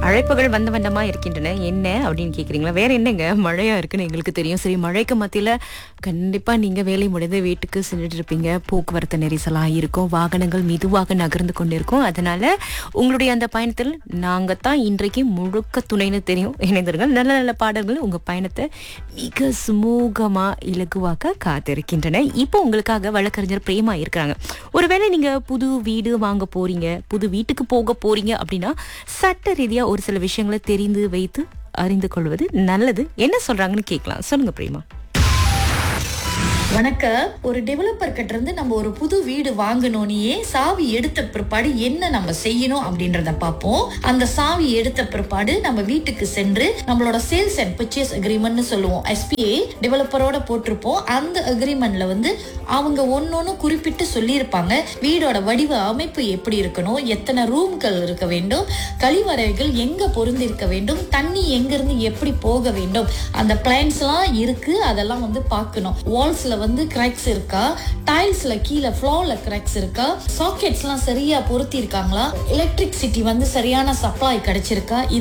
அழைப்புகள் வந்த வண்ணமா இருக்கின்றன என்ன அப்படின்னு கேக்குறீங்களா வேற என்னங்க மழையா இருக்குன்னு எங்களுக்கு தெரியும் சரி மழைக்கு மத்தியில கண்டிப்பா நீங்க வேலை முடிந்து வீட்டுக்கு சென்றுட்டு இருப்பீங்க போக்குவரத்து நெரிசலா இருக்கும் வாகனங்கள் மெதுவாக நகர்ந்து கொண்டிருக்கும் அதனால உங்களுடைய அந்த பயணத்தில் நாங்க தான் இன்றைக்கு முழுக்க துணைன்னு தெரியும் இணைந்திருங்கள் நல்ல நல்ல பாடல்கள் உங்க பயணத்தை மிக சுமூகமா இலகுவாக்க காத்திருக்கின்றன இப்போ உங்களுக்காக வழக்கறிஞர் பிரேமா இருக்கிறாங்க ஒருவேளை நீங்க புது வீடு வாங்க போறீங்க புது வீட்டுக்கு போக போறீங்க அப்படின்னா சட்ட ரீதியா ஒரு சில விஷயங்களை தெரிந்து வைத்து அறிந்து கொள்வது நல்லது என்ன சொல்றாங்கன்னு கேட்கலாம் சொல்லுங்க பிரேமா வணக்கம் ஒரு டெவலப்பர் கிட்ட இருந்து நம்ம ஒரு புது வீடு வாங்கணும்னே சாவி எடுத்த பிற்பாடு என்ன நம்ம செய்யணும் அப்படின்றத பார்ப்போம் அந்த சாவி எடுத்த பிற்பாடு நம்ம வீட்டுக்கு சென்று நம்மளோட சேல்ஸ் அண்ட் பர்ச்சேஸ் அக்ரிமெண்ட்னு சொல்லுவோம் எஸ்பிஏ டெவலப்பரோட போட்டிருப்போம் அந்த அக்ரிமெண்ட்ல வந்து அவங்க ஒன்னொன்னு குறிப்பிட்டு சொல்லியிருப்பாங்க வீடோட வடிவ அமைப்பு எப்படி இருக்கணும் எத்தனை ரூம்கள் இருக்க வேண்டும் கழிவறைகள் எங்க பொருந்திருக்க வேண்டும் தண்ணி எங்க இருந்து எப்படி போக வேண்டும் அந்த பிளான்ஸ் எல்லாம் இருக்கு அதெல்லாம் வந்து பார்க்கணும் வால்ஸ்ல வந்து கிராக்ஸ் இருக்கா டைல்ஸ்ல கீழே ஃப்ளோர்ல கிராக்ஸ் இருக்கா சாக்கெட்ஸ் எல்லாம் சரியா பொருத்தி இருக்காங்களா எலக்ட்ரிசிட்டி வந்து சரியான சப்ளை கிடைச்சிருக்கா